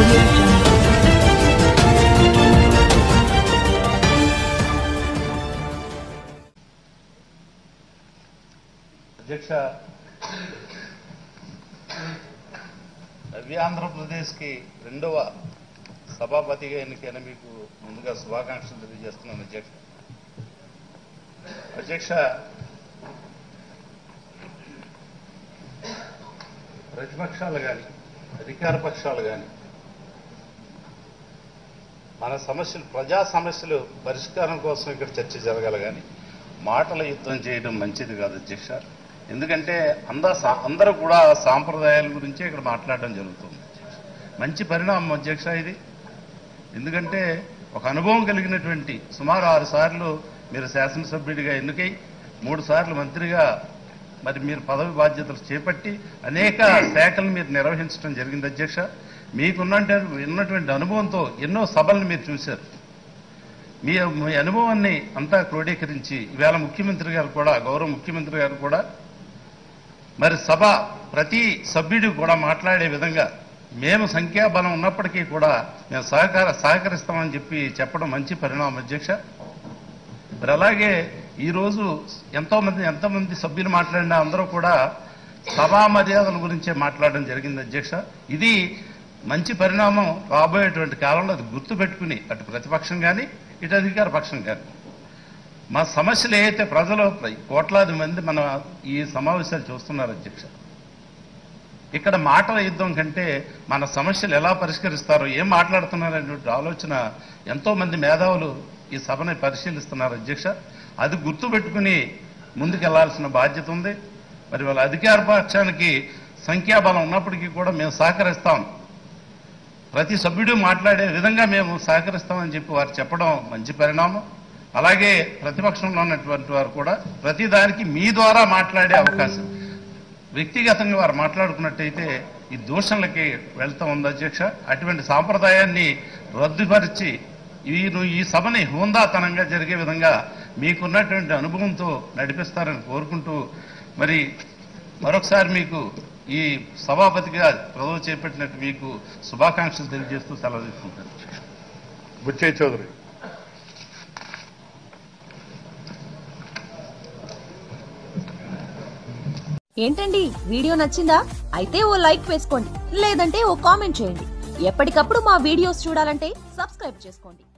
audio jungle. అధ్యక్ష నవ్య ఆంధ్రప్రదేశ్కి రెండవ సభాపతిగా ఎన్నికైన మీకు ముందుగా శుభాకాంక్షలు తెలియజేస్తున్నాను అధ్యక్ష అధ్యక్ష ప్రతిపక్షాలు కానీ అధికార పక్షాలు కానీ మన సమస్యలు ప్రజా సమస్యలు పరిష్కారం కోసం ఇక్కడ చర్చ జరగాలి కానీ మాటల యుద్ధం చేయడం మంచిది కాదు అధ్యక్ష ఎందుకంటే అందా అందరూ కూడా సాంప్రదాయాల గురించే ఇక్కడ మాట్లాడడం జరుగుతుంది అధ్యక్ష. మంచి పరిణామం అధ్యక్ష ఇది ఎందుకంటే ఒక అనుభవం కలిగినటువంటి సుమారు ఆరు సార్లు మీరు శాసనసభ్యుడిగా ఎన్నికై మూడు సార్లు మంత్రిగా మరి మీరు పదవి బాధ్యతలు చేపట్టి అనేక శాఖలు మీరు నిర్వహించడం జరిగింది అధ్యక్ష మీకున్నట్టు ఉన్నటువంటి అనుభవంతో ఎన్నో సభలను మీరు చూశారు మీ మీ అనుభవాన్ని అంతా క్రోడీకరించి ఈవేళ ముఖ్యమంత్రి గారు కూడా గౌరవ ముఖ్యమంత్రి గారు కూడా మరి సభ ప్రతి సభ్యుడు కూడా మాట్లాడే విధంగా మేము సంఖ్యాబలం ఉన్నప్పటికీ కూడా మేము సహకార సహకరిస్తామని చెప్పి చెప్పడం మంచి పరిణామం అధ్యక్ష మరి అలాగే ఈరోజు ఎంతో మంది ఎంతమంది సభ్యులు మాట్లాడినా అందరూ కూడా సభా మర్యాదల గురించే మాట్లాడడం జరిగింది అధ్యక్ష ఇది మంచి పరిణామం రాబోయేటువంటి కాలంలో అది గుర్తుపెట్టుకుని అటు ప్రతిపక్షం కానీ ఇటు అధికార పక్షం కానీ మా సమస్యలు ఏవైతే ప్రజలు కోట్లాది మంది మన ఈ సమావేశాలు చూస్తున్నారు అధ్యక్ష ఇక్కడ మాటల యుద్ధం కంటే మన సమస్యలు ఎలా పరిష్కరిస్తారో ఏం మాట్లాడుతున్నారనేటువంటి ఆలోచన ఎంతో మంది మేధావులు ఈ సభని పరిశీలిస్తున్నారు అధ్యక్ష అది గుర్తుపెట్టుకుని ముందుకెళ్లాల్సిన బాధ్యత ఉంది మరి వాళ్ళ అధికార పక్షానికి సంఖ్యాబలం ఉన్నప్పటికీ కూడా మేము సహకరిస్తాం ప్రతి సభ్యుడు మాట్లాడే విధంగా మేము సహకరిస్తామని చెప్పి వారు చెప్పడం మంచి పరిణామం అలాగే ప్రతిపక్షంలో ఉన్నటువంటి వారు కూడా ప్రతి దానికి మీ ద్వారా మాట్లాడే అవకాశం వ్యక్తిగతంగా వారు మాట్లాడుకున్నట్టయితే ఈ దూషణలకి వెళ్తా ఉంది అధ్యక్ష అటువంటి సాంప్రదాయాన్ని రద్దుపరిచి ఈ ను- ఈ సభని హోందాతనంగా జరిగే విధంగా మీకున్నటువంటి అనుభవంతో నడిపిస్తారని కోరుకుంటూ మరి మరొకసారి మీకు ఈ సభాపతిగా పదవి చేపట్టినట్టు మీకు శుభాకాంక్షలు తెలియజేస్తూ సెలవు తీసుకుంటాను బుచ్చయ్య చౌదరి ఏంటండి వీడియో నచ్చిందా అయితే ఓ లైక్ వేసుకోండి లేదంటే ఓ కామెంట్ చేయండి ఎప్పటికప్పుడు మా వీడియోస్ చూడాలంటే సబ్స్క్రైబ్ చేసుకోండి